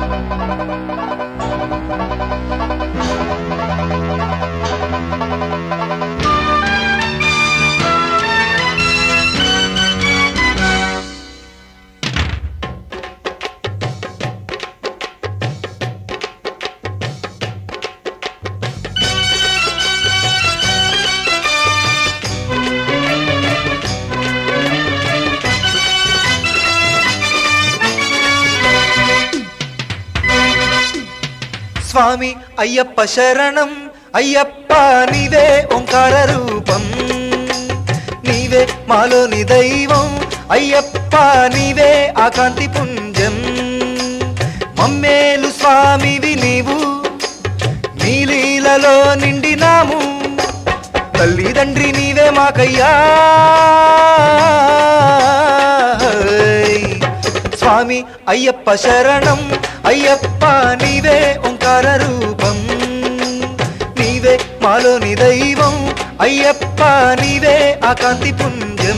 స్వామి అయ్యప్ప శరణం అయ్యప్ప నీవే ఓంకార రూపం నీవే మాలోని దైవం అయ్యప్ప నీవే ఆకాంతి పుంజం మమ్మేలు స్వామివి నీవు నీలీలలో నిండినాము తల్లిదండ్రి నీవే మాకయ్యా స్వామి అయ్యప్ప శరణం అయ్యప్ప నీవే ఓంకార రూపం నీవే మాలోని దైవం అయ్యప్ప నీవే ఆకాంతి పుంజం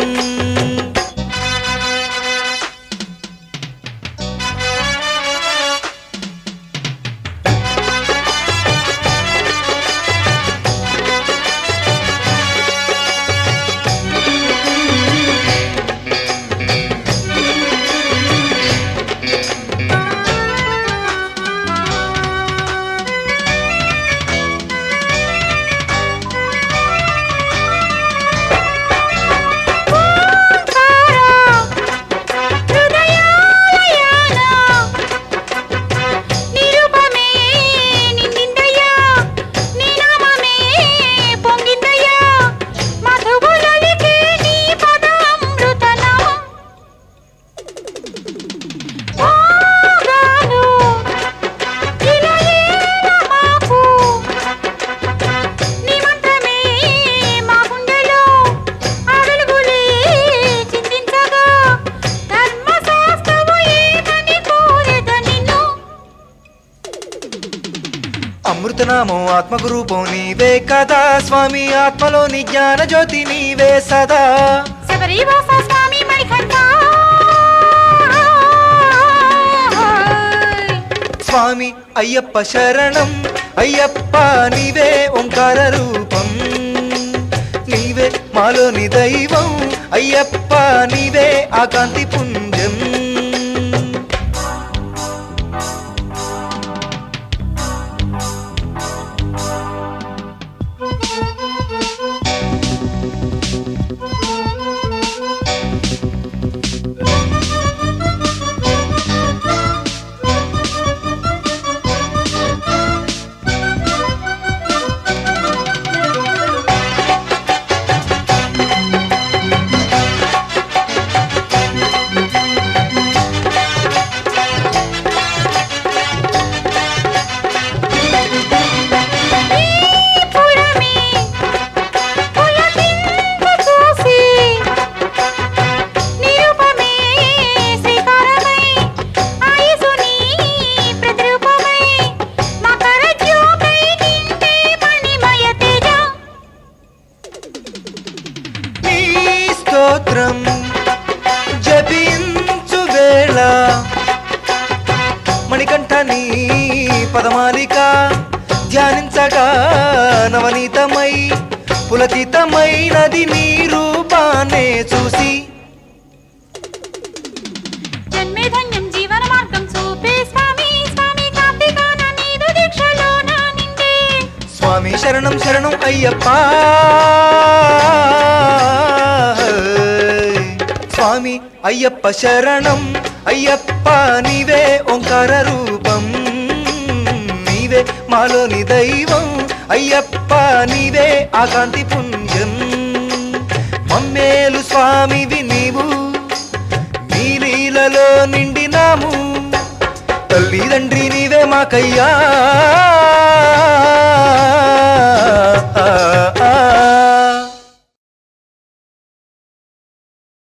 నిరుపమే నిందిందయ్యా నీ నామమే పొంగిందయ్యా మధువులొలికే నీ పదామృతనామం మోగాను ఇలయేల మాకు నీ మంత్రమే మా గుండెలో అడుగులే చిందించగా ధర్మశాస్త్రము ఏమని కోరెద నిన్ను అమృతనామం ఆత్మగురూపం నీవే కదా స్వామి ఆత్మలోని జ్ఞాన జ్యోతి నీవే సదా శబరివాస స్వామి మణికంఠ స్వామి అయ్యప్ప శరణం అయ్యప్ప నీవే ఓంకార రూపం నీవే మాలోని దైవం అయ్యప్ప నీవే ఆకాంతి పుంజం పురమే పులకింత చూసి నిరూపమే శ్రీకారమై ఆయుసుని ప్రతిరూపమై మకర జ్యోతై నిండే మణిమయ తేజ నీ స్తోత్రం జపించు వేళ మణికంఠ నీ పదమాలిక ధ్యానించగా నవనీతమై పులకితమైనది నీ రూపాన్నే చూసి జన్మే ధన్యం జీవన మార్గం చూపే స్వామి స్వామి కార్తీకాన నీదు దీక్షలో నా నిండే స్వామి శరణం శరణం అయ్యప్ప స్వామి అయ్యప్ప శరణం అయ్యప్ప నీవే ఓంకార రూపం నీవే మాలోని దైవం అయ్యప్ప నీవే ఆకాంతి పుంజం మమ్మేలు స్వామివి నీవు నీలీలలో నిండినాము తల్లిదండ్రి నీవే మాకయ్యా